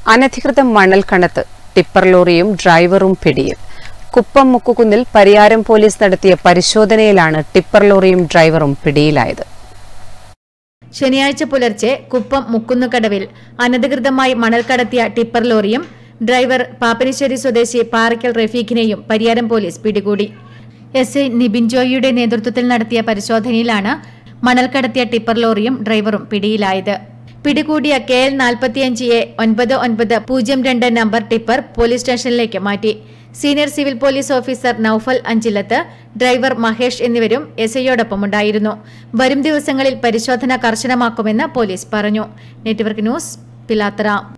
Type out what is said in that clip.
അനധികൃത മണൽ കണത്ത് ടിപ്പർ ലോറിയും ഡ്രൈവറും പിടിയിൽ കുപ്പം മുക്കുകുന്നിൽ പരിയാരം പോലീസ് നടത്തിയ പരിശോധനയിലാണ് ടിപ്പർ ലോറിയും ഡ്രൈവറും പിടിയിലായത് ശനിയാഴ്ച പുലർച്ചെ കുപ്പം മുക്കുന്നുകടവിൽ അനധികൃതമായി മണൽ കടത്തിയ ടിപ്പർ ലോറിയും ഡ്രൈവർ പാപ്പനിശ്ശേരി സ്വദേശി പാറയ്ക്കൽ റഫീഖിനെയും പരിയാരം പോലീസ് പിടികൂടി എസ് ഐ നിബിൻ ജോയിയുടെ നേതൃത്വത്തിൽ നടത്തിയ പരിശോധനയിലാണ് മണൽ കടത്തിയ ടിപ്പർ ലോറിയും ഡ്രൈവറും പിടിയിലായത് പിടികൂടിയ കെ എൽ നാൽപ്പത്തിയഞ്ച് എ ഒൻപത് ഒൻപത് പൂജ്യം രണ്ട് നമ്പർ ടിപ്പർ പോലീസ് സ്റ്റേഷനിലേക്ക് മാറ്റി senior civil police officer Noufal Anchilath driver Mahesh എന്നിവരും എസ് ഐയോടൊപ്പമുണ്ടായിരുന്നു വരും ദിവസങ്ങളിൽ പരിശോധന കർശനമാക്കുമെന്ന് പോലീസ് പറഞ്ഞു നെറ്റ്വർക്ക് ന്യൂസ് പിലാത്തറ